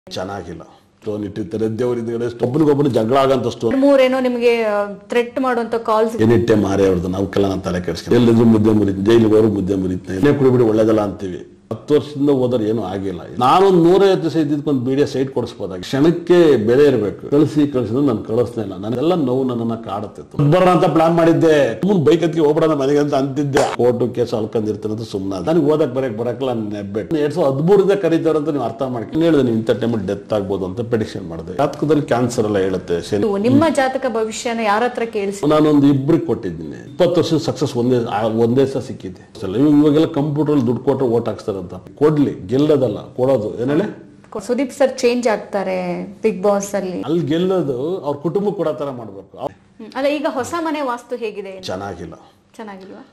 ಚೆನ್ನಾಗಿಲ್ಲ ಸ್ಟೋನ್ ಇಟ್ಟಿರ್ತಾರೆ ದೇವ್ರ ಹಿಂದ್ಗಡೆ ಒಬ್ಬನಿಗೊಬ್ಬನು ಜಗಳ ಆಗಂತ ಸ್ಟೋನ್ ಮೂರೇನೋ ನಿಮಗೆ ಥ್ರೆಟ್ ಮಾಡುವಂತ ಕಾಲ್ಸ್ ಏನಿಟ್ಟೆ ಮಾರೇ ಅವ್ರದ್ದು ನಾವು ಕೆಲ ನಾನು ತಲೆ ಕೆಡಿಸ್ಕೊಂಡು ಎಲ್ಲಿದ್ರು ಮುದ್ದೆ ಮುರಿತು ಜೈಲಿಗೆ ಹೋದ್ರು ಮುದ್ದೆ ಮುರಿತು ಎಣ್ಣೆ ಕುಡಿಬಿಡಿ ಒಳ್ಳೇದಲ್ಲ ಅಂತೀವಿ ಹತ್ತು ವರ್ಷದಿಂದ ಹೋದ್ರೆ ಏನೂ ಆಗಿಲ್ಲ ನಾನೊಂದು ನೂರೈವತ್ತು ದಿವಸ ಇದ್ದಿದ್ಕೊಂಡು ಬೀಡಿಯ ಸೈಟ್ ಕೊಡಿಸ್ಬೋದಾಗಿ ಕ್ಷಣಕ್ಕೆ ಬೆಲೆ ಇರಬೇಕು ಕಳಿಸಿ ಕಳಿಸಿದ್ರೆ ನಾನು ಕಳಿಸ್ತಾ ಇಲ್ಲ ನನಗೆಲ್ಲ ನೋವು ನನ್ನನ್ನ ಕಾಡುತ್ತೆ ಬರೋಣ ಅಂತ ಪ್ಲಾನ್ ಮಾಡಿದ್ದೆ ಮುಂದೆ ಬೈಕ್ ಹತ್ತಿ ಹೋಗ್ಬಿಡೋಣ ಮನೆಗೆ ಅಂತ ಅಂತಿದ್ದೆ ಕೋರ್ಟು ಕೇಸು ಅಲ್ಕೊಂಡಿರ್ತಾನೆ ಅಂತ ಸುಮ್ಮನೆ ನನಗೆ ಓದಕ್ ಬರಕ್ ಬರಕಲ್ಲ ನೆಬ್ಬೆಟ್ ಎರಡ್ ಸಾವಿರದ ಹದಿಮೂರಿಂದ ಕರೀತಾರೆ ಅಂತ ನೀವು ಅರ್ಥ ಮಾಡ್ಕೊಂಡು ಹೇಳಿದೆ ನೀವು ಇಂಥ ಟೈಮಲ್ಲಿ ಡೆತ್ ಆಗ್ಬೋದು ಅಂತ ಪ್ರೆಡಿಕ್ಷನ್ ಮಾಡಿದೆ ಜಾತಕದಲ್ಲಿ ಕ್ಯಾನ್ಸರ್ ಎಲ್ಲ ಹೇಳುತ್ತೆ ಶನಿ ನಿಮ್ಮ ಜಾತಕ ಭವಿಷ್ಯನ ಯಾರ ಹತ್ರ ಕೇಳಿಸಿ ನಾನೊಂದು ಇಬ್ರಿಗೆ ಕೊಟ್ಟಿದ್ದೀನಿ ಇಪ್ಪತ್ತು ವರ್ಷದ ಸಕ್ಸಸ್ ಒಂದೇ ಆ ಒಂದೇ ಸಹ ಸಿಕ್ಕಿದೆ ಅಷ್ಟೇ. ಇವಾಗ ಇವಾಗೆಲ್ಲ ಕಂಪ್ಯೂಟರ್ ದುಡ್ಡು ಕೊಟ್ಟರೆ ಓಟ್ ಹಾಕ್ಸ್ತಾರಂತ ಕೊಡ್ಲಿ ಗೆಲ್ಲೋದಲ್ಲ ಕೊಡೋದು ಏನೇಳೆ ಸುದೀಪ್ ಸರ್ ಚೇಂಜ್ ಆಗ್ತಾರೆ ಬಿಗ್ ಬಾಸ್ ಅಲ್ಲಿ ಅಲ್ಲಿ ಗೆಲ್ಲೋದು ಅವ್ರ ಕುಟುಂಬ ಕೊಡೋ ತರ ಮಾಡ್ಬೇಕು ಅವ್ರು ಹ್ಮ್. ಅಲ್ಲ ಈಗ ಹೊಸ ಮನೆ ವಾಸ್ತು ಹೇಗಿದೆ ಚೆನ್ನಾಗಿಲ್ಲ ಚೆನ್ನಾಗಿಲ್ವಾ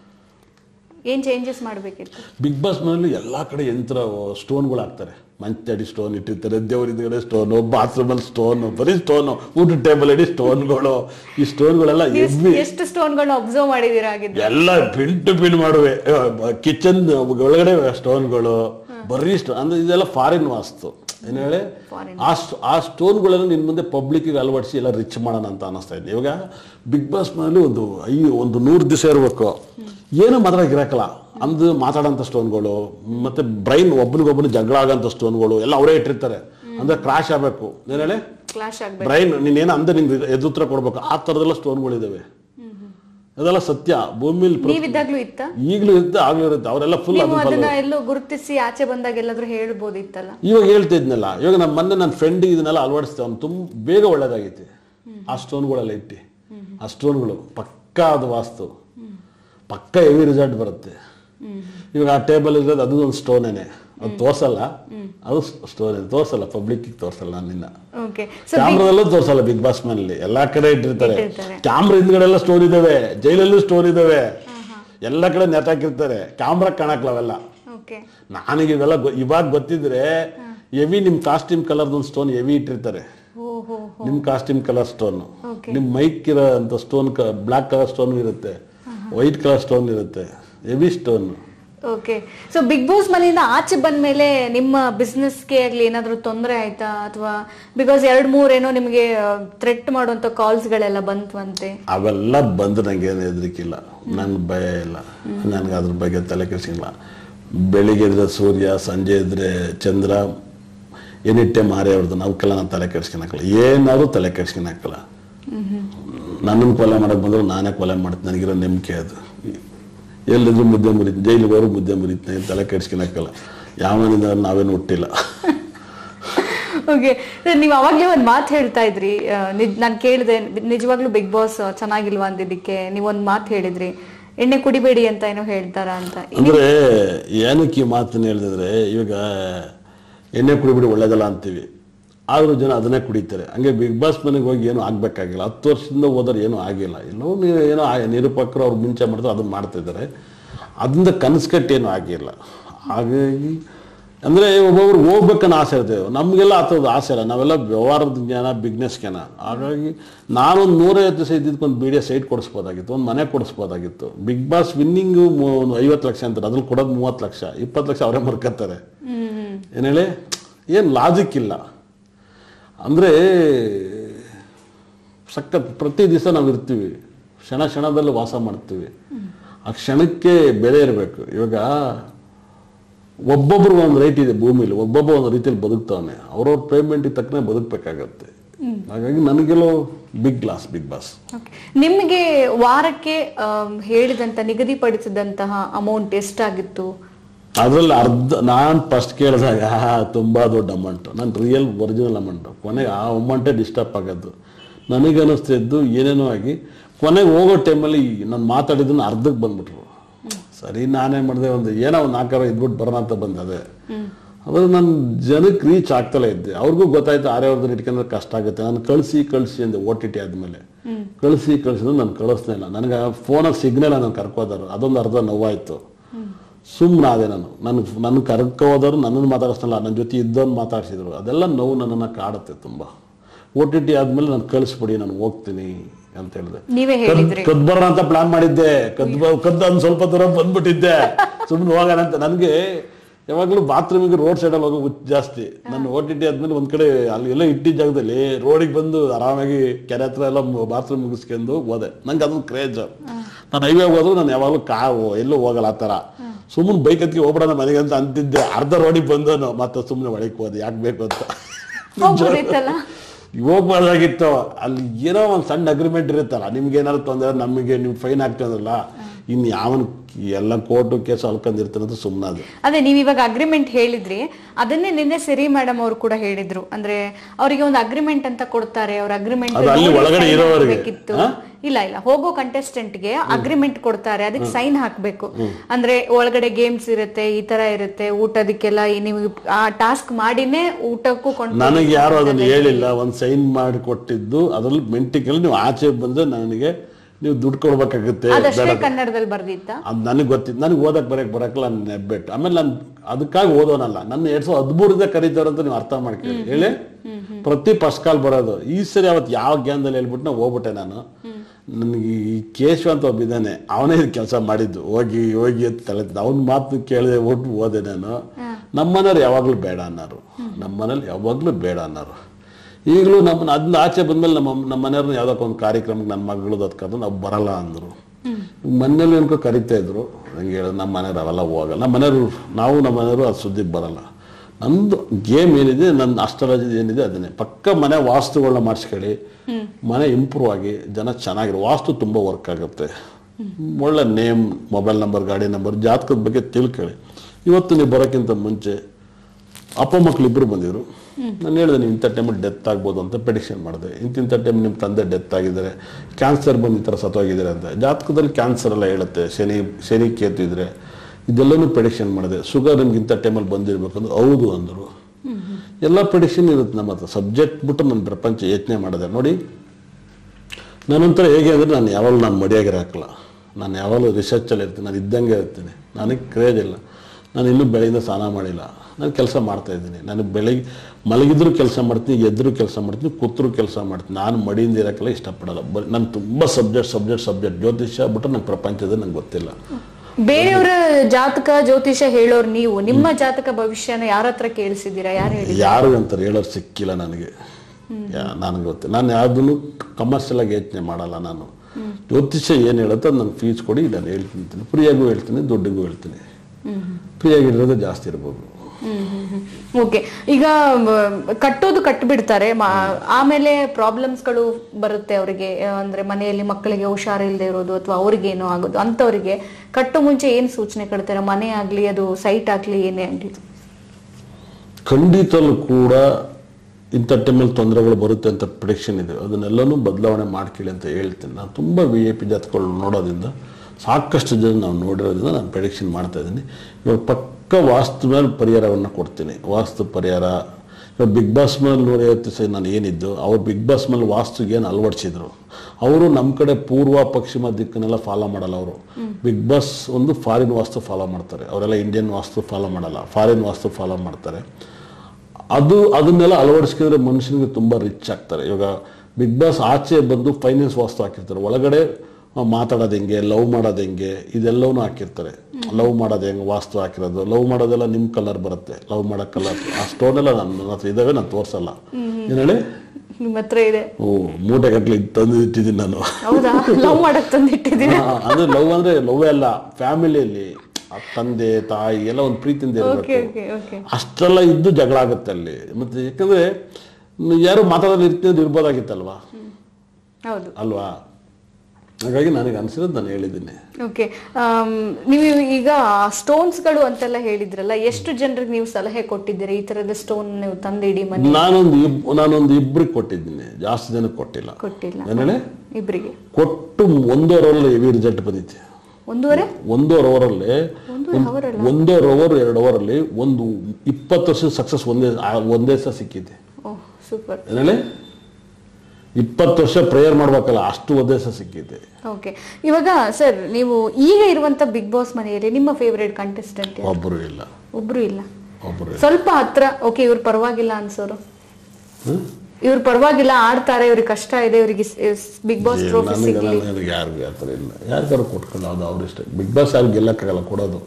ಏನ್ ಚೇಂಜಸ್ ಮಾಡ್ಬೇಕಿತ್ತು ಬಿಗ್ ಬಾಸ್ ಮನೇಲಿ ಎಲ್ಲಾ ಕಡೆ ಯಂತ್ರ ಸ್ಟೋನ್ಗಳು ಹಾಕ್ತಾರೆ ಮಂಚಡಿ ಸ್ಟೋನ್ ಇಟ್ಟಿರ್ತಾರೆ ದೇವ್ರ ಹಿಂದ್ಗಡೆ ಸ್ಟೋನು ಬಾತ್ರೂಮಲ್ಲಿ ಸ್ಟೋನು ಬರೀ ಸ್ಟೋನು ಊಟ ಟೇಬಲ್ ಅಡಿ ಸ್ಟೋನ್ಗಳು ಈ ಸ್ಟೋನ್ಗಳೆಲ್ಲ ಎವ್ವಿ ಎಷ್ಟು ಸ್ಟೋನ್ಗಳನ್ನ ಅಬ್ಸರ್ವ್ ಮಾಡಿದೀರಾ ಆಗಿದ್ದು ಎಲ್ಲ ಪಿನ್ ಟು ಪಿನ್ ಮಾಡುವೆ ಕಿಚನ್ ಒಳಗಡೆ ಸ್ಟೋನ್ಗಳು ಬರೀ ಸ್ಟೋನ್ ಅಂದ್ರೆ ಇದೆಲ್ಲ ಫಾರಿನ್ ವಾಸ್ತು ಏನ್ ಹೇಳಿ ಆ ಸ್ಟ್- ಆ ಸ್ಟೋನ್ಗಳನ್ನು ನಿನ್ ಮುಂದೆ ಪಬ್ಲಿಕ್ಗೆ ಅಳವಡಿಸಿ ಎಲ್ಲ ರಿಚ್ ಮಾಡೋಣ ಅಂತ ಅನಿಸ್ತಾ ಇದೆ ಇವಾಗ ಬಿಗ್ ಬಾಸ್ ಮನೇಲಿ ಒಂದು ಐ ಒಂದು ನೂರು ದಿವಸ ಇರಬೇಕು ಏನೋ ಮಾತ್ರ ಇರಕ್ಕಲ್ಲ ಅಂದು ಮಾತಾಡೋಂಥ ಸ್ಟೋನ್ಗಳು ಮತ್ತೆ ಬ್ರೈನ್ ಒಬ್ಬನಿಗೊಬ್ಬನು ಜಗಳ ಆಗೋಂಥ ಸ್ಟೋನ್ಗಳು ಎಲ್ಲ ಅವರೇ ಇಟ್ಟಿರ್ತಾರೆ ಅಂದ್ರೆ ಕ್ರಾಶ್ ಆಗಬೇಕು ಏನ್ ಹೇಳಿ ಕ್ಲಾಶ್ ಆಗ್ಬೇಕು ಬ್ರೈನ್ ನೀನೇನು ಅಂದ ನಿನ್ ಎದುತ್ರ ಕೊಡ್ಬೇಕು ಆ ಥರದೆಲ್ಲ ಸ್ಟೋನ್ಗಳಿದಾವೆ ಅದೆಲ್ಲ ಸತ್ಯ ಭೂಮಿಲಿ ನೀವಿದ್ದಾಗ್ಲೂ ಇತ್ತ ಈಗಲೂ ಇರುತ್ತೆ ಆಗ್ಲೂ ಇರುತ್ತೆ ಅವರೆಲ್ಲ ಫುಲ್ ನೀವು ಅದು ಅದನ್ನ ಎಲ್ಲೋ ಗುರುತಿಸಿ ಆಚೆ ಬಂದಾಗ ಎಲ್ಲಾದ್ರೂ ಹೇಳ್ಬೋದಿತ್ತಲ್ಲ ಇವಾಗ ಹೇಳ್ತಿದ್ನಲ್ಲ ಇವಾಗ ನಮ್ಮ ಮೊನ್ನೆ ನನ್ನ ಫ್ರೆಂಡ್ ಇದನ್ನೆಲ್ಲ ಅಳವಡಿಸ್ತೇವೆ ಅವ್ನು ತುಂಬ ಬೇಗ ಒಳ್ಳೇದಾಗೈತಿ ಆ ಸ್ಟೋನ್ಗಳೆಲ್ಲ ಇಟ್ಟು ಆ ಸ್ಟೋನ್ಗಳು ಪಕ್ಕಾ ಅದು ವಾಸ್ತು ಪಕ್ಕ ಹೆವಿ ರಿಸಲ್ಟ್ ಬರುತ್ತೆ ಇವಾಗ ಆ ಟೇಬಲ್ ಇರೋದು ಅದು ಒಂದು ಸ್ಟೋನೇನೆ ಅದು ತೋರ್ಸಲ್ಲ ಅದು ಸ್ಟೋನ್ ತೋರ್ಸಲ್ಲ ಪಬ್ಲಿಕ್ ತೋರ್ಸಲ್ಲ ನಾನಿನ್ನ ಓಕೆ ಸೊ ಕ್ಯಾಮ್ರಾದಲ್ಲೂ ತೋರ್ಸಲ್ಲ ಬಿಗ್ ಬಾಸ್ ಮನೇಲಿ ಎಲ್ಲಾ ಕಡೆ ಇಟ್ಟಿರ್ತಾರೆ ಇಟ್ಟಿರ್ತಾರೆ. ಕ್ಯಾಮ್ರಾ ಹಿಂದ್ಗಡೆ ಎಲ್ಲ ಸ್ಟೋರ್ ಇದಾವೆ ಜೈಲಲ್ಲೂ ಸ್ಟೋರ್ ಇದಾವೆ ಎಲ್ಲ ಕಡೆ ನೆತಾಕಿರ್ತಾರೆ ಕ್ಯಾಮ್ರಾ ಕಾಣಕ್ಲ ಅವೆಲ್ಲ ಓಕೆ ನನಗೆ ಇವೆಲ್ಲ ಗೊ- ಇವಾಗ ಗೊತ್ತಿದ್ರೆ ಎವಿ ನಿಮ್ ಕಾಸ್ಟ್ಯೂಮ್ ಕಲರ್ದ ಒಂದು ಸ್ಟೋನ್ ಎವಿ ಇಟ್ಟಿರ್ತಾರೆ ಓ ಹೋ ನಿಮ್ ಕಾಸ್ಟ್ಯೂಮ್ ಕಲರ್ ಸ್ಟೋನ್ Okay. ನಿಮ್ ಮೈಕ್ ಇರೋ ಅಂತ ಸ್ಟೋನ್ ಬ್ಲಾಕ್ ಕಲರ್ ಸ್ಟೋನ್ ಇರುತ್ತೆ ವೈಟ್ ಕಲರ್ ಸ್ಟೋನ್ ಇರುತ್ತೆ ಎವಿ stone okay so big boss ಮನೆಯಿಂದ ಆಚೆ ಬಂದ್ಮೇಲೆ ನಿಮ್ಮ ಬಿಸ್ನೆಸ್ಗೆ ಆಗ್ಲಿ ಏನಾದ್ರೂ ತೊಂದರೆ ಆಯ್ತಾ ಅಥವಾ ಬಿಕಾಸ್ ಎರಡ್ ಮೂರೇನೋ ನಿಮಗೆ ಥ್ರೆಟ್ ಮಾಡುವಂತ ಕಾಲ್ಸ್ಗಳೆಲ್ಲ ಬಂತ್ವಂತೆ ಅವೆಲ್ಲ ಬಂದು ನನಗೆ ಏನು ಹೆದರಿಕಿಲ್ಲ ನನ್ಗೆ ಭಯ ಇಲ್ಲ ನನಗೆ ಅದ್ರ ಬಗ್ಗೆ ತಲೆ ಕೆಡಿಸಿಲ್ಲ ಬೆಳಿಗ್ಗೆ ಇದ್ರೆ ಸೂರ್ಯ ಸಂಜೆ ಇದ್ರೆ ಚಂದ್ರ ಏನಿಟ್ಟೆ ಮಾರೇ ಅವ್ರದ್ದು ನಾವು ಕೆಲ ನಾನು ತಲೆ ಕೆಡ್ಸ್ಕೊಳಕಲ್ಲ ಏನಾದ್ರು ತಲೆ ಕೆಡ್ಸ್ಕೊಳಕಲ್ಲ ನನ್ನನ್ನು ಕೊಲೆ ಮಾಡಕ್ ಬಂದ್ರು ನಾನೇ ಕೊಲೆ ಮಾಡ್ತೀನಿ ನನಗಿರೋ ನಂಬಿಕೆ ಅದು ಎಲ್ಲಿದ್ರು ಮುದ್ದೆ ಮುರಿತೀನಿ ಜೈಲಿಗೆ ಹೋದ್ರು ಮುದ್ದೆ ಮುರಿತೀನಿ ತಲೆ ಕೆಡ್ಸ್ಕೊಳಕಲ್ಲ ಯಾವನಿಂದ ನಾವೇನು ಹುಟ್ಟಿಲ್ಲ ಓಕೆ ನೀವು ಅವಾಗ್ಲೇ ಒಂದ್ ಮಾತು ಹೇಳ್ತಾ ಇದ್ರಿ ನಾನು ಕೇಳಿದೆ ನಿಜವಾಗ್ಲೂ ಬಿಗ್ ಬಾಸ್ ಚೆನ್ನಾಗಿಲ್ವಾ ಅಂದಿದ್ದಕ್ಕೆ ನೀವು ಒಂದ್ ಮಾತು ಹೇಳಿದ್ರಿ ಎಣ್ಣೆ ಕುಡಿಬೇಡಿ ಅಂತ ಏನೋ ಹೇಳ್ತಾರ ಅಂತ ಅಂದ್ರೆ ಏನಕ್ಕೆ ಈ ಮಾತನ್ನ ಹೇಳಿದ್ರೆ ಇವಾಗ ಎಣ್ಣೆ ಕುಡಿಬಿಡಿ ಒಳ್ಳೇದಲ್ಲ ಅಂತೀವಿ ಆದ್ರೂ ಜನ ಅದನ್ನೇ ಕುಡಿತಾರೆ ಹಂಗೆ ಬಿಗ್ ಬಾಸ್ ಮನೆಗೆ ಹೋಗಿ ಏನೂ ಆಗ್ಬೇಕಾಗಿಲ್ಲ ಹತ್ತು ವರ್ಷದಿಂದ ಹೋದ್ರೆ ಏನೂ ಆಗಿಲ್ಲ ಎಲ್ಲೋ ನೀ- ಏನೋ ಆ- ನಿರೂಪಕರು ಅವ್ರು ಮುಂಚೆ ಮಾಡ್ತಾರೆ ಅದನ್ನ ಮಾಡ್ತಿದ್ದಾರೆ ಅದರಿಂದ ಕನಸು ಕಟ್ಟಿ ಏನೂ ಆಗಿಲ್ಲ ಹಾಗಾಗಿ ಅಂದ್ರೆ ಒಬ್ಬೊಬ್ರು ಹೋಗ್ಬೇಕನ್ನೋ ಆಸೆ ಇರ್ತೇವೆ ನಮಗೆಲ್ಲ ಆ ಥರದ್ದು ಆಸೆ ಇಲ್ಲ ನಾವೆಲ್ಲ ವ್ಯವಹಾರದ ಜ್ಞಾನ ಬಿಸ್ನೆಸ್ ಜ್ಞಾನ ಹಾಗಾಗಿ ನಾನೊಂದು ನೂರೈವತ್ತು ದಿವಸ ಇದ್ದಿದ್ದಕ್ಕೆ ಒಂದು ಬೀಡಿಯ ಸೈಟ್ ಕೊಡಿಸ್ಬೋದಾಗಿತ್ತು ಒಂದು ಮನೆ ಕೊಡಿಸ್ಬೋದಾಗಿತ್ತು ಬಿಗ್ ಬಾಸ್ ವಿನ್ನಿಂಗು ಒಂದು ಐವತ್ತು ಲಕ್ಷ ಅಂತಾರೆ ಅದ್ರಲ್ಲಿ ಕೊಡೋದು ಮೂವತ್ತು ಲಕ್ಷ ಇಪ್ಪತ್ತು ಲಕ್ಷ ಅವರೇ ಮರ್ಕತ್ತಾರೆ ಏನು ಹೇಳಿ ಏನು ಲಾಜಿಕ್ ಇಲ್ಲ ಅಂದರೆ ಸಖತ್ ಪ್ರತಿ ದಿವಸ ನಾವು ಇರ್ತೀವಿ ಕ್ಷಣ ಕ್ಷಣದಲ್ಲಿ ವಾಸ ಮಾಡ್ತೀವಿ ಆ ಕ್ಷಣಕ್ಕೆ ಬೆಲೆ ಇರಬೇಕು ಇವಾಗ ಒಬ್ಬೊಬ್ರು ಒಂದು ರೈಟ್ ಇದೆ ಭೂಮಿಲಿ ಒಬ್ಬೊಬ್ಬ ಒಂದು ರೀತಿಯಲ್ಲಿ ಬದುಕ್ತಾವನೆ ಅವ್ರವ್ರ ಪೇಮೆಂಟಿಗೆ ತಕ್ಕನೆ ಬದುಕಬೇಕಾಗತ್ತೆ ಹಾಗಾಗಿ ನನಗೆಲ್ಲೋ big loss big boss Okay. ನಿಮಗೆ ವಾರಕ್ಕೆ ಆಮ್, ಹೇಳಿದಂತ ನಿಗದಿಪಡಿಸಿದಂತಹ ಅಮೌಂಟ್ ಎಷ್ಟಾಗಿತ್ತು ಅದ್ರಲ್ಲಿ ಅರ್ಧ ನಾನು ಫಸ್ಟ್ ಕೇಳಿದಾಗ ತುಂಬಾ ದೊಡ್ಡ ಅಮೌಂಟ್ ನಾನು ರಿಯಲ್ ಒರಿಜಿನಲ್ ಅಮೌಂಟ್ ಕೊನೆಗೆ ಆ ಅಮೌಂಟೇ ಡಿಸ್ಟರ್ಬ್ ಆಗೋದು ನನಗೆ ಅನಿಸ್ತಿದ್ದು ಏನೇನೋ ಆಗಿ ಕೊನೆಗೆ ಹೋಗೋ ಟೈಮಲ್ಲಿ ನಾನು ಮಾತಾಡಿದ್ದನ್ನು ಅರ್ಧಕ್ಕೆ ಬಂದ್ಬಿಟ್ರು ಸರಿ ನಾನೇ ಮಾಡಿದೆ ಒಂದು ಏನೋ ಒಂದು ನಾಲ್ಕಾರು ಇದ್ಬಿಟ್ಟು ಬರೋಣ ಅಂತ ಬಂದದೆ ಅದು ನನ್ನ ಜನಕ್ಕೆ ರೀಚ್ ಆಗ್ತಲೇ ಇದ್ದೆ ಅವ್ರಿಗೂ ಗೊತ್ತಾಯ್ತು ಆರೇ ಅವ್ರದ್ದು ಇಟ್ಕೊಂಡ್ರೆ ಕಷ್ಟ ಆಗುತ್ತೆ ನಾನು ಕಳಿಸಿ ಕಳಿಸಿ ಅಂದೆ ಓ ಟಿ ಟಿ ಆದಮೇಲೆ ಕಳಿಸಿ ಕಳಿಸಿದ್ರು ನಾನು ಕಳಿಸ್ತಾ ಇಲ್ಲ ನನಗೆ ಫೋನಲ್ಲಿ ಸಿಗ್ನಲ್ ನಾನು ಕರ್ಕೋದಾರು ಅದೊಂದು ಅರ್ಧ ನೋವಾಯ್ತು ಸುಮ್ಮನಾದೆ ನಾನು ನನಗೆ ನನ್ನ ಕರ್ಕೊ ಹೋದವರು ನನ್ನನ್ನು ಮಾತಾಡಿಸ್ನಲ್ಲ ನನ್ನ ಜೊತೆ ಇದ್ದವ್ನು ಮಾತಾಡ್ಸಿದ್ರು ಅದೆಲ್ಲ ನೋವು ನನ್ನನ್ನು ಕಾಡುತ್ತೆ ತುಂಬ ಓ ಟಿ ಟಿ ಆದಮೇಲೆ ನಾನು ಕಳಿಸ್ಬಿಡಿ ನಾನು ಹೋಗ್ತೀನಿ ಅಂತ ಹೇಳಿದೆ ನೀವೇ ಹೇಳಿದ್ರಿ ಕದ್ ಬರೋಣ ಅಂತ ಪ್ಲಾನ್ ಮಾಡಿದ್ದೆ ಕದ್ ಬ- ಕದ್ದು ಒಂದು ಸ್ವಲ್ಪ ದೂರ ಬಂದ್ಬಿಟ್ಟಿದ್ದೆ ಸುಮ್ಮನೆ ಹೋಗೋಣ ಅಂತ ನನಗೆ ಯಾವಾಗಲೂ ಬಾತ್ರೂಮಿಗೆ ರೋಡ್ ಸೈಡಲ್ಲಿ ಹೋಗೋ ಹುಚ್ಚು ಜಾಸ್ತಿ ನಾನು ಓ ಟಿ ಟಿ ಆದ್ಮೇಲೆ ಒಂದ್ ಕಡೆ ಅಲ್ಲಿ ಎಲ್ಲ ಇಟ್ಟಿದ್ದ ಜಾಗದಲ್ಲಿ ರೋಡಿಗೆ ಬಂದು ಆರಾಮಾಗಿ ಕೆರೆ ಹತ್ರ ಎಲ್ಲ ಬಾತ್ರೂಮ್ ಮುಗಿಸ್ಕೊಂಡು ಹೋದೆ ನಂಗೆ ಅದೊಂದು ಕ್ರೇಜ್ ನಾನು ಹೈವೇ ಹೋದ್ರು ನಾನು ಯಾವಾಗಲೂ ಕಾವು ಎಲ್ಲೂ ಹೋಗಲ್ಲ ಆ ಥರ ಸುಮ್ಮನೆ ಬೈಕ್ ಹತ್ತಿ ಹೋಗ್ಬಿಡೋಣ ಮನೆಗೆ ಅಂತ ಅಂತಿದ್ದೆ ಅರ್ಧ ರೋಡಿಗೆ ಬಂದನು ಮತ್ತೆ ಸುಮ್ಮನೆ ಒಳಗೆ ಹೋದೆ ಯಾಕೆ ಬೇಕು ಅಂತ ಹೋಗ್ಬೋದಿತ್ತಲ್ಲ ಹೋಗ್ಬಾರ್ದಾಗಿತ್ತು ಅಲ್ಲಿ ಏನೋ ಒಂದು ಸಣ್ಣ ಅಗ್ರಿಮೆಂಟ್ ಇರುತ್ತಲ್ಲ ನಿಮ್ಗೆ ಏನಾದ್ರು ತೊಂದರೆ ನಮಗೆ ನೀವು ಫೈನ್ ಹಾಕ್ತೀವಲ್ಲ ಇನ್ನು ಯಾವನ್ ಎಲ್ಲ ಕೋರ್ಟು ಕೇಸು ಅಲ್ಕೊಂಡಿರ್ತಾನೆ ಅಂತ ಸುಮ್ಮನಾದೆ ಅದೇ ನೀವ್ ಇವಾಗ ಅಗ್ರಿಮೆಂಟ್ ಹೇಳಿದ್ರಿ ಅದನ್ನೇ ನಿನ್ನೆ ಸಿರಿ ಮೇಡಮ್ ಅವರು ಕೂಡ ಹೇಳಿದ್ರು ಅಂದ್ರೆ ಅವರಿಗೆ ಒಂದು ಅಗ್ರಿಮೆಂಟ್ ಅಂತ ಕೊಡ್ತಾರೆ ಅವ್ರ ಅಗ್ರಿಮೆಂಟ್ ಅದು ಅಲ್ಲಿ ಒಳಗಡೆ ಇರೋವರೆಗೆ? ಬೇಕಿತ್ತು ಇಲ್ಲ ಇಲ್ಲ ಹೋಗೋ contestant ಗೆ ಅಗ್ರಿಮೆಂಟ್ ಕೊಡ್ತಾರೆ ಅದಕ್ಕೆ ಸೈನ್ ಹಾಕ್ಬೇಕು ಅಂದ್ರೆ ಒಳಗಡೆ ಗೇಮ್ಸ್ ಇರುತ್ತೆ ಈ ತರ ಇರುತ್ತೆ ಊಟದಕ್ಕೆಲ್ಲ ಈ ನೀವು ಆ ಟಾಸ್ಕ್ ಮಾಡಿನೇ ಊಟಕ್ಕೂ ಕೊಂಡು ನನಗೆ ಯಾರು ಅದನ್ನು ಹೇಳಿಲ್ಲ ಒಂದು ಸೈನ್ ಮಾಡಿ ಕೊಟ್ಟಿದ್ದು ಅದ್ರಲ್ಲಿ ಮೆಂಟಿಕಲ್ಲಿ ನೀವು ಆಚೆ ಬಂದ್ರೆ ನನಗೆ ನೀವು ದುಡ್ಡು ಕೊಡ್ಬೇಕಾಗುತ್ತೆ ಅದಷ್ಟೇ ಕನ್ನಡದಲ್ಲಿ ಬರ್ದಿತ್ತ ಅದು ನನಗೆ ಗೊತ್ತಿತ್ತು ನನಗೆ ಓದಕ್ಕೆ ಬರಕ್ಕೆ ಬರಕ್ಕಲ್ಲ ನಾನು ನೆಬ್ಬಿಟ್ಟು ಆಮೇಲೆ ನಾನು ಅದಕ್ಕಾಗಿ ಓದೋನಲ್ಲ ನನ್ನ ಎರಡ್ ಸಾವಿರದ ಹದಿಮೂರಿಂದ ಕರೀತಾರೆ ಅಂತ ನೀವು ಅರ್ಥ ಮಾಡ್ಕೊಳ್ಳಿ ಹೇಳಿ ಪ್ರತಿ ಫಸ್ಟ್ ಕಾಲ್ ಬರೋದು ಈ ಸರಿ ಅವತ್ತು ಯಾವ ಜ್ಞಾನದಲ್ಲಿ ಹೇಳ್ಬಿಟ್ಟು ನಾವು ಹೋಗ್ಬಿಟ್ಟೆ ನಾನು ನನಗೆ ಈ ಕೇಶವ ಅಂತ ಒಬ್ಬ ಇದ್ದಾನೆ ಅವನೇ ಕೆಲಸ ಮಾಡಿದ್ದು ಹೋಗಿ ಹೋಗಿ ಅಂತ ತಲೆ ಅವನ ಮಾತು ಕೇಳಿದೆ ಹೋಗ್ಬಿಟ್ಟು ಓದೆ ನಾನು ನಮ್ಮನೆಯವ್ರು ಯಾವಾಗಲೂ ಬೇಡ ಅನ್ನೋರು ನಮ್ಮ ಮನೇಲಿ ಯಾವಾಗಲೂ ಬೇಡ ಅನ್ನೋರು ಈಗಲೂ ನಮ್ಮ ಅದನ್ನ ಆಚೆ ಬಂದ್ಮೇಲೆ ನಮ್ಮ ನಮ್ಮ ಮನೆಯವ್ರನ್ನ ಯಾವುದಕ್ಕೆ ಒಂದು ಕಾರ್ಯಕ್ರಮಕ್ಕೆ ನನ್ನ ಮಗಳದ್ದು ಅದಕ್ಕೆ ನಾವು ಬರಲ್ಲ ಅಂದರು ಮನೇಲಿ ಅನ್ಕೋ ಕರಿತಾ ಇದ್ರು ಹಂಗೆ ಹೇಳೋದು ನಮ್ಮ ಮನೆಯವ್ರು ಅವೆಲ್ಲ ಹೋಗಲ್ಲ ನಮ್ಮ ಮನೆಯವರು ನಾವು ನಮ್ಮ ಮನೆಯವರು ಅದು ಸುದ್ದಿಗೆ ಬರಲ್ಲ ನಂದು ಗೇಮ್ ಏನಿದೆ ನನ್ನ ಅಷ್ಟರಾಜ್ಯದ ಏನಿದೆ ಅದನ್ನೇ ಪಕ್ಕ ಮನೆ ವಾಸ್ತುಗಳನ್ನ ಮಾಡಿಸ್ಕೊಳ್ಳಿ ಮನೆ ಇಂಪ್ರೂವ್ ಆಗಿ ಜನ ಚೆನ್ನಾಗಿರೋ ವಾಸ್ತು ತುಂಬ ವರ್ಕ್ ಆಗುತ್ತೆ ಒಳ್ಳೆ ನೇಮ್ ಮೊಬೈಲ್ ನಂಬರ್ ಗಾಡಿ ನಂಬರ್ ಜಾತಕದ ಬಗ್ಗೆ ತಿಳ್ಕೊಳ್ಳಿ ಇವತ್ತು ನೀವು ಬರೋಕ್ಕಿಂತ ಮುಂಚೆ ಅಪ್ಪ ಮಕ್ಳು ಇಬ್ಬರು ಬಂದಿದ್ರು ನಾನು ಹೇಳಿದೆ ನೀವು ಇಂಥ ಟೈಮಲ್ಲಿ ಡೆತ್ ಆಗ್ಬೋದು ಅಂತ ಪ್ರೆಡಿಕ್ಷನ್ ಮಾಡಿದೆ ಇಂತಿಂಥ ಟೈಮ್ ನಿಮ್ಮ ತಂದೆ ಡೆತ್ ಆಗಿದ್ದಾರೆ ಕ್ಯಾನ್ಸರ್ ಬಂದು ಈ ಥರ ಸತ್ತೋಗಿದ್ದಾರೆ ಅಂತ ಜಾತಕದಲ್ಲಿ ಕ್ಯಾನ್ಸರ್ ಎಲ್ಲ ಹೇಳುತ್ತೆ ಶನಿ ಶನಿ ಕೇತು ಇದ್ರೆ ಇದೆಲ್ಲನೂ ಪ್ರೆಡಿಕ್ಷನ್ ಮಾಡಿದೆ ಶುಗರ್ ನಿಮ್ಗೆ ಇಂಥ ಟೈಮಲ್ಲಿ ಬಂದಿರಬೇಕಂದ್ರೆ ಹೌದು ಅಂದರು ಎಲ್ಲ ಪ್ರೆಡಿಕ್ಷನ್ ಇರುತ್ತೆ ನಮ್ಮ ಹತ್ರ ಸಬ್ಜೆಕ್ಟ್ ಬಿಟ್ಟು ನನ್ನ ಪ್ರಪಂಚ ಯೋಚನೆ ಮಾಡಿದೆ ನೋಡಿ ನಾನೊಂಥರ ಹೇಗೆ ಅಂದರೆ ನಾನು ಯಾವಾಗಲೂ ನಾನು ಮಡಿಯಾಗಿರಾಕಲ್ಲ ನಾನು ಯಾವಾಗಲೂ ರಿಸರ್ಚಲ್ಲಿ ಇರ್ತೀನಿ ನಾನು ಇದ್ದಂಗೆ ಇರ್ತೀನಿ ನನಗೆ ಕ್ರೇಜ್ ಇಲ್ಲ ನಾನು ಇನ್ನೂ ಬೆಳಗಿಂದ ಸ್ನಾನ ಮಾಡಿಲ್ಲ ನಾನು ಕೆಲಸ ಮಾಡ್ತಾ ಇದ್ದೀನಿ ನಾನು ಬೆಳಗ್ಗೆ ಮಲಗಿದ್ರು ಕೆಲಸ ಮಾಡ್ತೀನಿ ಎದ್ರು ಕೆಲಸ ಮಾಡ್ತೀನಿ ಕೂತ್ರು ಕೆಲಸ ಮಾಡ್ತೀನಿ ನಾನು ಮಡಿಯಿಂದ ಇರೋಕ್ಕೆಲ್ಲ ಇಷ್ಟಪಡಲ್ಲ ಬರೀ ನಾನು ತುಂಬ ಸಬ್ಜೆಕ್ಟ್ ಸಬ್ಜೆಕ್ಟ್ ಸಬ್ಜೆಕ್ಟ್ ಜ್ಯೋತಿಷ್ಯ ಬಿಟ್ಟು ನಂಗೆ ಪ್ರಪಂಚದ ನಂಗೆ ಗೊತ್ತಿಲ್ಲ ಬೇರೆಯವರ ಜಾತಕ ಜ್ಯೋತಿಷ ಹೇಳೋರು ನೀವು ನಿಮ್ಮ ಜಾತಕ ಭವಿಷ್ಯನ ಯಾರ ಹತ್ರ ಕೇಳಿಸಿದ್ದೀರಾ ಯಾರು ಹೇಳಿ ಯಾರು ಅಂತಾರೆ ಹೇಳೋರು ಸಿಕ್ಕಿಲ್ಲ ನನಗೆ ನನಗೆ ಗೊತ್ತಿಲ್ಲ ನಾನು ಯಾವುದನ್ನು ಕಮರ್ಷಿಯಲ್ ಆಗಿ ಯೋಚನೆ ಮಾಡಲ್ಲ ನಾನು ಜ್ಯೋತಿಷ್ಯ ಏನು ಹೇಳುತ್ತೋ ಅದು ನಂಗೆ ಫೀಸ್ ಕೊಡಿ ನಾನು ಹೇಳ್ತೀನಿ ಫ್ರೀಯಾಗೂ ಹೇಳ್ತೀನಿ ದುಡ್ಡಿಗೂ ಹೇಳ್ತೀನಿ ಫ್ರೀಯಾಗಿರೋದು ಜಾಸ್ತಿ ಇರ್ಬೋದು ಓಕೆ ಈಗ ಮ, ಕಟ್ಟೋದು ಕಟ್ಬಿಡ್ತಾರೆ ಮ- ಆಮೇಲೆ ಪ್ರಾಬ್ಲಮ್ಸ್ ಗಳು ಬರುತ್ತೆ ಅವರಿಗೆ ಅಂದ್ರೆ ಮನೆಯಲ್ಲಿ ಮಕ್ಕಳಿಗೆ ಹುಷಾರಿಲ್ಲದೆ ಇರೋದು ಅಥವಾ ಅವ್ರಿಗೆ ಏನೋ ಆಗೋದು ಅಂತವರಿಗೆ ಕಟ್ಟೋ ಮುಂಚೆ ಏನ್ ಸೂಚನೆ ಕೊಡ್ತಾರೆ ಮನೆ ಆಗ್ಲಿ ಅದು ಸೈಟ್ ಆಗ್ಲಿ ಏನೇ ಆಗ್ಲಿ ಖಂಡಿತಲ್ಲೂ ಕೂಡ ಇಂಥ ಟೈಮಲ್ಲಿ ತೊಂದರೆಗಳು ಬರುತ್ತೆ ಅಂತ ಪ್ರಿಡಿಕ್ಷನ್ ಇದೆ ಅದನ್ನೆಲ್ಲನೂ ಬದಲಾವಣೆ ಮಾಡ್ಕೊಳ್ಳಿ ಅಂತ ಹೇಳ್ತೀನಿ ನಾನು ತುಂಬ ವಿ ಎ ಪಿ ಜಾತಕಗಳು ನೋಡೋದ್ರಿಂದ ಸಾಕಷ್ಟು ಜನ ನಾವು ನೋಡಿರೋದ್ರಿಂದ ನಾನು ಪ್ರಿಡಿಕ್ಷನ್ ಮಾಡ್ತಾ ಇದ್ದೀನಿ ಇವಾಗ ಪಕ್ಕ ವಾಸ್ತು ಮೇಲೆ ಪರಿಹಾರವನ್ನು ಕೊಡ್ತೀನಿ ವಾಸ್ತು ಪರಿಹಾರ ಇವಾಗ ಬಿಗ್ ಬಾಸ್ ಮೇಲೆ ನೂರೈವತ್ತು ಸಹ ನಾನು ಏನಿದ್ದು ಅವ್ರು ಬಿಗ್ ಬಾಸ್ ಮೇಲೆ ವಾಸ್ತುಗೆ ಏನು ಅಳವಡಿಸಿದ್ರು ಅವರು ನಮ್ಮ ಕಡೆ ಪೂರ್ವ ಪಶ್ಚಿಮ ದಿಕ್ಕನ್ನೆಲ್ಲ ಫಾಲೋ ಮಾಡಲ್ಲ ಅವರು ಬಿಗ್ ಬಾಸ್ ಒಂದು ಫಾರಿನ್ ವಾಸ್ತು ಫಾಲೋ ಮಾಡ್ತಾರೆ ಅವರೆಲ್ಲ ಇಂಡಿಯನ್ ವಾಸ್ತು ಫಾಲೋ ಮಾಡಲ್ಲ ಫಾರಿನ್ ವಾಸ್ತು ಫಾಲೋ ಮಾಡ್ತಾರೆ ಅದು ಅದನ್ನೆಲ್ಲ ಅಳವಡಿಸ್ಕಿದ್ರೆ ಮನುಷ್ಯನಿಗೆ ತುಂಬ ರಿಚ್ ಆಗ್ತಾರೆ ಇವಾಗ ಬಿಗ್ ಬಾಸ್ ಆಚೆ ಬಂದು ಫೈನಾನ್ಸ್ ವಾಸ್ತು ಹಾಕಿರ್ತಾರೆ ಒಳಗಡೆ ಆ, ಮಾತಾಡೋದು ಹೆಂಗೆ ಲವ್ ಮಾಡೋದು ಹೆಂಗೆ ಇದೆಲ್ಲವೂ ಹಾಕಿರ್ತಾರೆ ಲವ್ ಮಾಡೋದು ಹೆಂಗೆ ವಾಸ್ತು ಹಾಕಿರೋದು ಲವ್ ಮಾಡೋದೆಲ್ಲ ನಿಮ್ಮ ಕಲರ್ ಬರುತ್ತೆ ಲವ್ ಮಾಡೋ ಕಲರ್ ಆ ಸ್ಟೋನ್ ಎಲ್ಲ ನನ್ನ ನನ್ನ ಹತ್ರ ಇದಾವೆ ನಾನು ತೋರಿಸಲ್ಲ ಏನು ಹೇಳಿ ನಿಮ್ಮ ಹತ್ರ ಇದೆ ಓ ಮೂಟೆ ಗಟ್ಟಲೆ ತಂದು ಇಟ್ಟಿದ್ದೀನಿ ನಾನು ಹೌದಾ ಲವ್ ಮಾಡಕ್ ತಂದಿಟ್ಟಿದ್ದೀನಿ ಆ, ಅಂದ್ರೆ ಲವ್ ಅಂದ್ರೆ ಲವ್ ಅಲ್ಲ ಫ್ಯಾಮಿಲಿಯಲ್ಲಿ ತಂದೆ ತಾಯಿ ಎಲ್ಲ ಒಂದು ಪ್ರೀತಿಯಿಂದ ಓಕೆ ಇರಬೇಕು ಓಕೆ ಓಕೆ ಅಷ್ಟೆಲ್ಲ ಇದ್ದು ಜಗಳ ಆಗುತ್ತೆ ಅಲ್ಲಿ ಮತ್ತೆ ಯಾಕಂದ್ರೆ ಯಾರು ಮಾತಾಡೋದು ಇರ್ತಿದ್ದು ಇರ್ಬೋದಾಗಿತ್ತಲ್ವಾ ಹೌದು ಅಲ್ವಾ ಹಾಗಾಗಿ ನನಗೆ ಅನ್ಸಿರೋದು ನಾನು ಹೇಳಿದ್ದೀನಿ ಓಕೆ ನೀವು ಈಗ ಸ್ಟೋನ್ಸ್ಗಳು ಅಂತೆಲ್ಲ ಹೇಳಿದ್ರಲ್ಲ ಎಷ್ಟು ಜನರಿಗೆ ನೀವು ಸಲಹೆ ಕೊಟ್ಟಿದ್ದೀರಾ ಈ ತರದ ಸ್ಟೋನ್ ನೀವು ತಂದಿಡಿ ಮನೆ ನಾನೊಂದು ಇಬ್ ನಾನೊಂದು ಇಬ್ರಿಗೆ ಕೊಟ್ಟಿದ್ದೀನಿ ಜಾಸ್ತಿ ಜನಕ್ಕೆ ಕೊಟ್ಟಿಲ್ಲ ಕೊಟ್ಟಿಲ್ಲ ಏನ್ ಹೇಳಿ ಇಬ್ರಿಗೆ ಕೊಟ್ಟು ಒಂದೂವರೆ ಅವರಲ್ಲಿ ಹೆವಿ ರಿಸಲ್ಟ್ ಬಂದಿತ್ತು ಒಂದೂವರೆ ಒಂದೂವರೆ ಅವರಲ್ಲಿ ಒಂದೂವರೆ ಅವರ್ ಅಲ್ಲ ಒಂದೂವರೆ ಅವರ್ ಎರಡು ಅವರಲ್ಲಿ ಒಂದು ಇಪ್ಪತ್ತು ವರ್ಷದ ಸಕ್ಸಸ್ ಒಂದೇ ಆ ಒಂದೇ ಸಹ ಸಿಕ್ಕಿದೆ ಓಹ್ ಸೂಪರ್ ಏನೇಳಿ ಇಪ್ಪತ್ತು ವರ್ಷ ಪ್ರೇಯರ್ ಮಾಡ್ಬೇಕಲ್ಲ ಅಷ್ಟು ಒಂದೇ ಸಹ ಸಿಕ್ಕಿದೆ ಓಕೆ ಇವಾಗ ಸರ್ ನೀವು ಈಗ ಇರುವಂತ ಬಿಗ್ ಬಾಸ್ ಮನೆಯಲ್ಲಿ ನಿಮ್ಮ ಫೇವರೇಟ್ ಕಂಟೆಸ್ಟೆಂಟ್ ಒಬ್ಬರು ಇಲ್ಲ ಒಬ್ರು ಇಲ್ಲ ಒಬ್ಬರು ಸ್ವಲ್ಪ ಹತ್ರ ಓಕೆ ಇವ್ರು ಪರವಾಗಿಲ್ಲ ಅನ್ಸೋರು ಹ್ಮ್? ಇವ್ರು ಪರವಾಗಿಲ್ಲ ಆಡ್ತಾರೆ ಇವ್ರಿಗೆ ಕಷ್ಟ ಇದೆ ಇವ್ರಿಗೆ ಬಿಗ್ ಬಾಸ್ ಟ್ರೋಫಿ ನನಗೆ ಸಿಗ್ಲಿ ನನಗೆ ಯಾರಿಗೂ ಆ ಥರ ಇಲ್ಲ ಯಾರಿಗಾರು ಕೊಟ್ಕೊಂಡು ಅದು ಅವ್ರ ಇಷ್ಟ ಬಿಗ್ ಬಾಸ್ ಯಾರು ಗೆಲ್ಲಕ್ಕಾಗಲ್ಲ ಕೊಡೋದು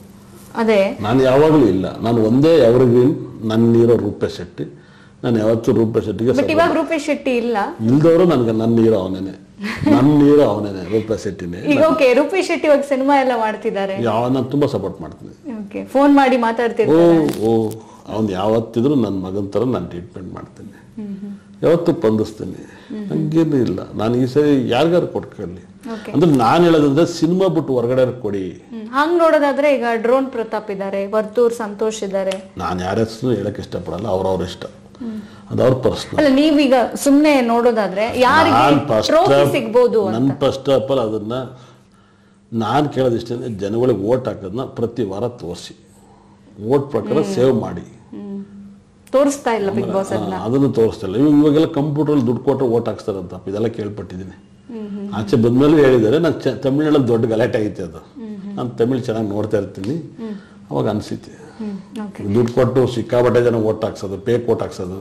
ಅದೇ ನಾನು ಯಾವಾಗಲೂ ಇಲ್ಲ ನಾನು ಒಂದೇ ಎವರ್ಗ್ರೀನ್ ನನ್ನೀರೋ ರೂಪೇಶ್ ಶೆಟ್ಟಿ ನಾನು ಯಾವತ್ತೂ ರೂಪೇಶ್ ಶೆಟ್ಟಿಗೆ ಬಟ್ ಇವಾಗ ರೂಪೇಶ್ ಶೆಟ್ಟಿ ಇಲ್ಲ ಇಲ್ದವರು ನನಗೆ ನನ್ನ ನೀರು ಅವನೇನೆ ನನ್ನ ನೀರು ಅವನೇನೆ ರೂಪೇಶ್ ಶೆಟ್ಟಿನೇ ಈಗ ಓಕೆ ರೂಪೇಶ್ ಶೆಟ್ಟಿ ಇವಾಗ ಸಿನಿಮಾ ಎಲ್ಲ ಮಾಡ್ತಿದ್ದಾರೆ ಯಾವ ನಾನು ತುಂಬ ಸಪೋರ್ಟ್ ಮಾಡ್ತೀನಿ ಓಕೆ ಫೋನ್ ಮಾಡಿ ಓ ಮಾತಾಡ್ತಿರ್ತಾರೆ ಓ ಅವ್ನು ಯಾವತ್ತಿದ್ರು ನನ್ನ ಮಗನ ಥರ ನಾನು ಟ್ರೀಟ್ಮೆಂಟ್ ಮಾಡ್ತೀನಿ ಯಾವತ್ತೂ ಸ್ಪಂದಿಸ್ತೀನಿ ಹಂಗೇನು ಇಲ್ಲ ನಾನು ಈ ಸರಿ ಯಾರಿಗಾರು ಕೊಟ್ಕೊಳ್ಳಿ ಓಕೆ ಅಂದ್ರೆ ನಾನು ಹೇಳೋದಂದ್ರೆ ಸಿನಿಮಾ ಬಿಟ್ಟು ಹೊರಗಡೆ ಕೊಡಿ ಹಂಗ್ ನೋಡೋದಾದ್ರೆ ಈಗ ಡ್ರೋನ್ ಪ್ರತಾಪ್ ಇದ್ದಾರೆ ವರ್ತೂರ್ ಸಂತೋಷ್ ಇದ್ದಾರೆ ನಾನು ಯಾರ ಹೆಸರು ಹೇಳಕ್ ಇಷ್ಟಪಡಲ್ಲ ಅವ್ರವ್ರ ಇಷ್ಟ ಅದು ಅವ್ರ ಪರ್ಸ್ನಲ್ ಅಲ್ಲ ನೀವೀಗ ಸುಮ್ನೆ ನೋಡೋದಾದ್ರೆ ಯಾರಿಗೆ ನಾನು ಫಸ್ಟ್ ಟ್ರೋಫಿ ಸಿಗ್ಬೋದು ಅಂತ ನನ್ನ ಫಸ್ಟ್ ಆಫ್ ಆಲ್ ಅದನ್ನ ನಾನು ಕೇಳೋದಿಷ್ಟೇ ಜನಗಳಿಗೆ ಓಟ್ ಹಾಕೋದನ್ನ ಪ್ರತಿ ವಾರ ತೋರಿಸಿ ಓಟ್ ಪ್ರಕಾರ ಸೇವ್ ಮಾಡಿ ತೋರಿಸ್ತಾ ಇಲ್ಲ ಬಿಗ್ ಬಾಸ್ ಅದನ್ನ ಆ, ಅದನ್ನು ತೋರಿಸ್ತಿಲ್ಲ ಇವಾಗ ಇವಾಗೆಲ್ಲ ಕಂಪ್ಯೂಟರ್ ದುಡ್ಡು ಕೊಟ್ಟರೆ ಓಟ್ ಹಾಕ್ಸ್ತಾರಂತ ಇದೆಲ್ಲ ಕೇಳ್ಪಟ್ಟಿದ್ದೀನಿ ಆಚೆ ಬಂದ್ಮೇಲೆ ಹೇಳಿದ್ದಾರೆ ನಾನು ಚ ತಮಿಳ್ನಾಡಲ್ಲಿ ದೊಡ್ಡ ಗಲಾಟೆ ಐತೆ ಅದು ನಾನು ತಮಿಳ್ ಚೆನ್ನಾಗಿ ನೋಡ್ತಾ ಇರ್ತೀನಿ ಅವಾಗ ಅನಿಸುತ್ತೆ ಹ್ಮ್ ಓಕೆ ದುಡ್ಡು ಕೊಟ್ಟು ಸಿಕ್ಕಾಪಟ್ಟೆ ಜನ ಓಟ್ ಹಾಕ್ಸೋದು ಪೇಕ್ ಓಟ್ ಹಾಕ್ಸೋದು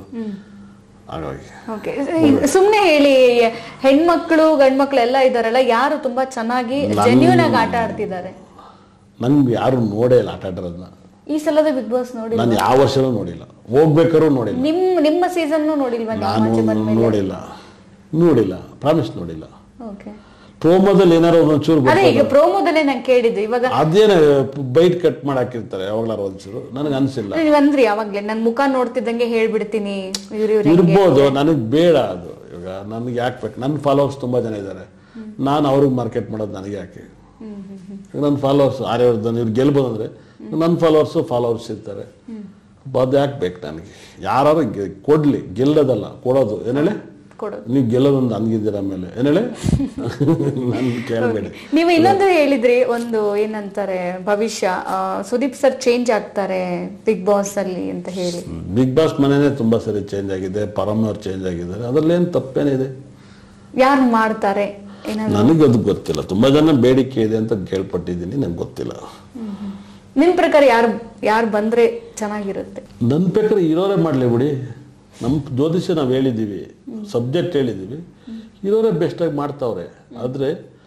ಹಾಗಾಗಿ ಓಕೆ ಸುಮ್ನೆ ಹೇಳಿ ಹೆಣ್ಮಕ್ಳು ಗಂಡ್ಮಕ್ಳು ಎಲ್ಲ ಇದಾರಲ್ಲ ಯಾರು ತುಂಬಾ ಚೆನ್ನಾಗಿ ಜೆನ್ಯೂನ್ ಆಗಿ ಆಟ ಆಡ್ತಿದ್ದಾರೆ ನನ್ಗೆ ಯಾರು ನೋಡೇ ಇಲ್ಲ ಆಟ ಆಡೋದನ್ನ ಈ ಸಲದ ಬಿಗ್ ಬಾಸ್ ನೋಡಿ ನಾನು ಯಾವ ವರ್ಷನೂ ನೋಡಿಲ್ಲ ಹೋಗ್ಬೇಕಾದ್ರೂ ನೋಡಿಲ್ಲ ನಿಮ್ ನಿಮ್ಮ ಸೀಸನ್ ನೋಡಿಲ್ವಾ ನೀವು ನಾನು ಆಚೆ ಬಂದ್ಮೇಲೆ ನೋಡಿಲ್ಲ ನೋಡಿಲ್ಲ ಪ್ರಾಮಿಸ್ ನೋಡಿಲ್ಲ ಓಕೆ ಪ್ರೋಮೋದಲ್ಲಿ ಏನಾರು ಒಂದೊಂಚೂರು ಅದೇ ಈಗ ಪ್ರೋಮೋದಲ್ಲೇ ನಾನು ಕೇಳಿದ್ದು ಇವಾಗ ಅದೇನ ಬೈಟ್ ಕಟ್ ಮಾಡಿ ಹಾಕಿರ್ತಾರೆ ಯಾವಾಗ್ಲಾರು ಒಂಚೂರು ನನಗೆ ಅನ್ಸಿಲ್ಲ ನೀವ್ ಅಂದ್ರಿ ಅವಾಗ್ಲೇ ನನ್ ಮುಖ ನೋಡ್ತಿದ್ದಂಗೆ ಹೇಳ್ಬಿಡ್ತೀನಿ ಇವ್ರು ಇವ್ರು ಹೆಂಗೆ ಇರ್ಬೋದು ನನಗೆ ಬೇಡ ಅದು ಇವಾಗ ನನಗೆ ಯಾಕೆ ಬೇಕು ನನ್ನ ಫಾಲೋವರ್ಸ್ ತುಂಬಾ ಜನ ಇದ್ದಾರೆ ನಾನು ಅವ್ರಿಗೆ ಮಾರ್ಕೆಟ್ ಮಾಡೋದು ನನಗೆ ಯಾಕೆ ನನ್ನ ಫಾಲೋವರ್ಸ್ ಆರ್ಯವರ್ಧನ್ ಇವ್ರು ಗೆಲ್ಬೋದು ಅಂದ್ರೆ ನನ್ನ ಫಾಲೋವರ್ಸು ಫಾಲೋವರ್ಸ್ ಇರ್ತಾರೆ ಅದು ಯಾಕೆ ಬೇಕು ನನಗೆ ಯಾರು ಕೊಡ್ಲಿ ಗೆಲ್ಲೋದಲ್ಲ ಕೊಡೋದು ಏನ್ ಹೇಳಿ ಕೊಡೋದು ನೀವು ಗೆಲ್ಲೋದೊಂದು ಅನ್ಗಿದ್ದೀರ ಆಮೇಲೆ ಏನ್ ಹೇಳಿ ನನ್ ಕೇಳಬೇಡಿ ನೀವು ಇನ್ನೊಂದು ಹೇಳಿದ್ರಿ ಒಂದು ಏನಂತಾರೆ ಭವಿಷ್ಯ ಆ, ಸುದೀಪ್ ಸರ್ ಚೇಂಜ್ ಆಗ್ತಾರೆ ಬಿಗ್ ಬಾಸ್ ಅಲ್ಲಿ ಅಂತ ಹೇಳಿ ಬಿಗ್ ಬಾಸ್ ಮನೆನೇ ತುಂಬಾ ಸರಿ ಚೇಂಜ್ ಆಗಿದೆ ಪರಮ್ ಅವ್ರು ಚೇಂಜ್ ಆಗಿದ್ದಾರೆ ಅದ್ರಲ್ಲಿ ಏನು ತಪ್ಪೇನಿದೆ ಯಾರು ಮಾಡ್ತಾರೆ ಏನಾದ್ರು ನನಗೆ ಅದು ಗೊತ್ತಿಲ್ಲ ತುಂಬಾ ಜನ ಬೇಡಿಕೆ ಇದೆ ಅಂತ ಕೇಳ್ಪಟ್ಟಿದ್ದೀನಿ ನಂಗೆ ಗೊತ್ತಿಲ್ಲ ನಿಮ್ ಪ್ರಕಾರ ಯಾರು ಯಾರು ಬಂದ್ರೆ ಚೆನ್ನಾಗಿರುತ್ತೆ ನನ್ನ ಪ್ರಕಾರ ಇರೋರೇ ಮಾಡಲಿ ಬಿಡಿ ನಮ್ಮ ಜ್ಯೋತಿಷ್ಯ ನಾವು ಹೇಳಿದ್ದೀವಿ ಸಬ್ಜೆಕ್ಟ್ ಹೇಳಿದ್ದೀವಿ ಇರೋರೇ ಬೆಸ್ಟಾಗಿ ಮಾಡ್ತಾವ್ರೆ ಆದರೆ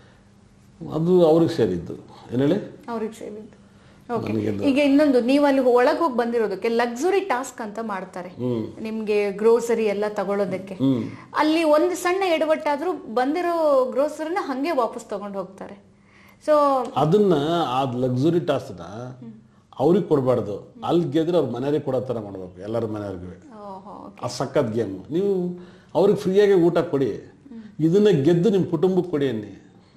ಅದು ಅವ್ರಿಗೆ ಸೇರಿದ್ದು ಏನು ಹೇಳಿ ಅವ್ರಿಗೆ ಸೇರಿದ್ದು ಓಕೆ ಈಗ ಇನ್ನೊಂದು ನೀವು ಅಲ್ಲಿ ಒಳಗೆ ಹೋಗಿ ಬಂದಿರೋದಕ್ಕೆ ಲಕ್ಸುರಿ ಟಾಸ್ಕ್ ಅಂತ ಮಾಡ್ತಾರೆ ನಿಮ್ಗೆ ಗ್ರೋಸರಿ ಎಲ್ಲ ತಗೊಳ್ಳೋದಕ್ಕೆ ಅಲ್ಲಿ ಒಂದು ಸಣ್ಣ ಎಡವಟ್ಟಾದ್ರೂ ಬಂದಿರೋ ಗ್ರೋಸರಿನ ಹಂಗೆ ವಾಪಸ್ ತಗೊಂಡು ಹೋಗ್ತಾರೆ ಸೊ ಅದನ್ನ ಆ ಲಕ್ಸುರಿ ಟಾಸ್ಕ್ನ ಅವ್ರಿಗೆ ಕೊಡಬಾರ್ದು ಅಲ್ಲಿ ಗೆದ್ರೆ ಅವ್ರ ಮನೆಯವ್ರಿಗೆ ಕೊಡೋ ಥರ ಮಾಡ್ಬೇಕು ಎಲ್ಲರ ಮನೆಯವ್ರಿಗೂ ಆ ಸಖತ್ ಗೇಮ್ ನೀವು ಅವ್ರಿಗೆ ಫ್ರೀಯಾಗಿ ಊಟ ಕೊಡಿ ಇದನ್ನ ಗೆದ್ದು ನಿಮ್ಮ ಕುಟುಂಬಕ್ಕೆ ಕೊಡಿ ಅನ್ನಿ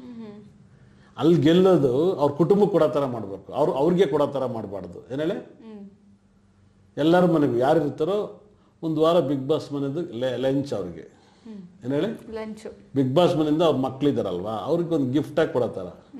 ಅಲ್ಲಿ ಗೆಲ್ಲೋದು ಅವ್ರ ಕುಟುಂಬಕ್ಕೆ ಕೊಡೋ ಥರ ಮಾಡಬೇಕು ಅವ್ರು ಅವ್ರಿಗೆ ಕೊಡೋ ಥರ ಮಾಡಬಾರ್ದು ಏನು ಹೇಳಿ ಎಲ್ಲರ ಮನೆಗೂ ಯಾರು ಇರ್ತಾರೋ ಒಂದು ವಾರ ಬಿಗ್ ಬಾಸ್ ಮನೆದು ಲಂಚ್ ಅವ್ರಿಗೆ ಏನು ಹೇಳಿ ಲಂಚು ಬಿಗ್ ಬಾಸ್ ಮನೆಯಿಂದ ಅವ್ರ ಮಕ್ಳಿದಾರಲ್ವಾ ಅವ್ರಿಗೆ ಒಂದು ಗಿಫ್ಟಾಗಿ ಕೊಡೋ ಥರ